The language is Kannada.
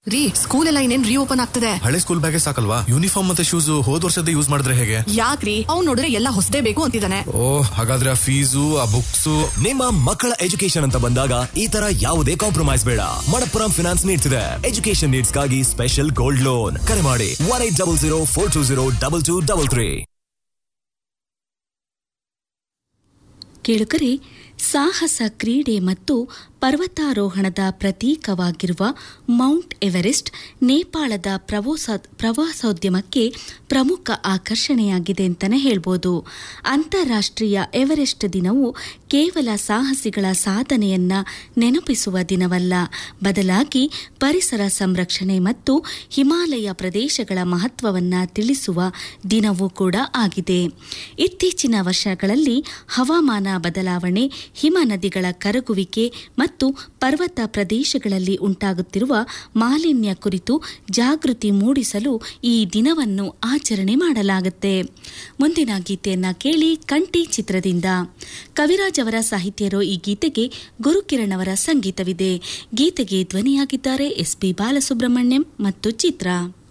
ರೀ ಸ್ಕೂಲ್ ಎಲ್ಲ ಇನ್ನೇನ್ ರೀಓಪನ್ ಆಗ್ತದೆ ಹಳೆ ಸ್ಕೂಲ್ ಬ್ಯಾಗೇ ಸಾಕಲ್ವಾ ಯೂನಿಫಾರ್ಮ್ ಮತ್ತೆ ಶೂಸ್ ಹೋದ್ ವರ್ಷದ ಯೂಸ್ ಮಾಡಿದ್ರೆ ಹೇಗೆ ಯಾಕ್ರಿ ಅವ್ನ್ ನೋಡಿದ್ರೆ ಎಲ್ಲ ಹೊಸದೇ ಬೇಕು ಅಂತಿದ್ದಾನೆ ಓ ಹಾಗಾದ್ರೆ ಆ ಫೀಸು ಆ ಬುಕ್ಸು ನಿಮ್ಮ ಮಕ್ಕಳ ಎಜುಕೇಶನ್ ಅಂತ ಬಂದಾಗ ಈ ತರ ಯಾವುದೇ ಕಾಂಪ್ರಮೈಸ್ ಬೇಡ ಮಣಪ್ಪುರಂ ಫಿನಾನ್ಸ್ ನೀಡ್ತಿದೆ ಎಜುಕೇಶನ್ ನೀಡ್ಸ್ ಗಾಗಿ ಸ್ಪೆಷಲ್ ಗೋಲ್ಡ್ ಲೋನ್ ಕರೆ ಮಾಡಿ one eight double zero four two zero double two double three ಕೇಳುಗರೆ ಸಾಹಸ ಕ್ರೀಡೆ ಮತ್ತು ಪರ್ವತಾರೋಹಣದ ಪ್ರತೀಕವಾಗಿರುವ ಮೌಂಟ್ ಎವರೆಸ್ಟ್ ನೇಪಾಳದ ಪ್ರವಾಸ ಪ್ರವಾಸೋದ್ಯಮಕ್ಕೆ ಪ್ರಮುಖ ಆಕರ್ಷಣೆಯಾಗಿದೆ ಅಂತಲೇ ಹೇಳ್ಬೋದು ಅಂತಾರಾಷ್ಟ್ರೀಯ ಎವರೆಸ್ಟ್ ದಿನವು ಕೇವಲ ಸಾಹಸಿಗಳ ಸಾಧನೆಯನ್ನ ನೆನಪಿಸುವ ದಿನವಲ್ಲ ಬದಲಾಗಿ ಪರಿಸರ ಸಂರಕ್ಷಣೆ ಮತ್ತು ಹಿಮಾಲಯ ಪ್ರದೇಶಗಳ ಮಹತ್ವವನ್ನು ತಿಳಿಸುವ ದಿನವೂ ಕೂಡ ಆಗಿದೆ ಇತ್ತೀಚಿನ ವರ್ಷಗಳಲ್ಲಿ ಹವಾಮಾನ ಬದಲಾವಣೆ ಹಿಮ ನದಿಗಳ ಕರಗುವಿಕೆ ಮತ್ತು ಪರ್ವತ ಪ್ರದೇಶಗಳಲ್ಲಿ ಉಂಟಾಗುತ್ತಿರುವ ಮಾಲಿನ್ಯ ಕುರಿತು ಜಾಗೃತಿ ಮೂಡಿಸಲು ಈ ದಿನವನ್ನು ಆಚರಣೆ ಮಾಡಲಾಗುತ್ತೆ ಮುಂದಿನ ಗೀತೆಯನ್ನ ಕೇಳಿ ಕಂಠಿ ಚಿತ್ರದಿಂದ ಕವಿರಾಜ್ ಅವರ ಸಾಹಿತ್ಯ ಇರೋ ಈ ಗೀತೆಗೆ ಗುರುಕಿರಣ್ ಅವರ ಸಂಗೀತವಿದೆ ಗೀತೆಗೆ ಧ್ವನಿಯಾಗಿದ್ದಾರೆ ಎಸ್ಪಿ ಬಾಲಸುಬ್ರಹ್ಮಣ್ಯಂ ಮತ್ತು ಚಿತ್ರ